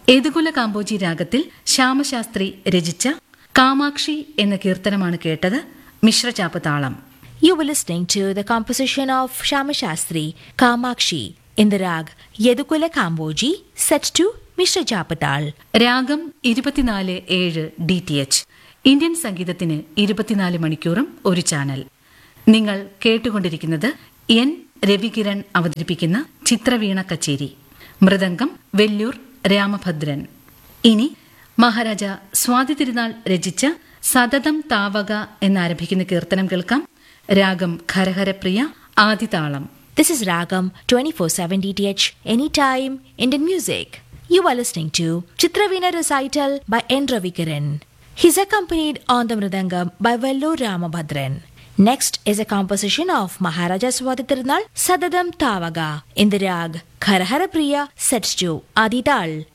എതുകുല കാമ്പോജി രാഗത്തിൽ ശ്യാമശാസ്ത്രി രചിച്ച കാമാക്ഷി എന്ന കീർത്തനമാണ് കേട്ടത് മിശ്രചാപ്പ് താളം You were listening to the composition of Shama Shastri, Kamakshi, in the rag Yedukula Kamboji, set to Mishra Japatal. രാഗം ഇരുപത്തിനാല് ഏഴ് ഡി ടി എച്ച് ഇന്ത്യൻ സംഗീതത്തിന് ഇരുപത്തിനാല് മണിക്കൂറും ഒരു ചാനൽ നിങ്ങൾ കേട്ടുകൊണ്ടിരിക്കുന്നത് എൻ രവികിരൺ അവതരിപ്പിക്കുന്ന ചിത്രവീണ കച്ചേരി മൃദംഗം വെല്ലൂർ രാമഭദ്രൻ ഇനി മഹാരാജ സ്വാതി തിരുനാൾ രചിച്ച സതതം താവക എന്നാരംഭിക്കുന്ന കീർത്തനം കേൾക്കാം രാഗം Kharaharapriya ആദിതാളം This is Ragam 24/7 DTH Anytime Indian Music. You are listening to Chitravina recital by N. Ravikiran. He's accompanied on the mridangam by Vello Ramabhadran. Next is a composition of Maharaja Swadhitirnal Sadadam Tavaga in the rag Kharahara Priya sets to Adital.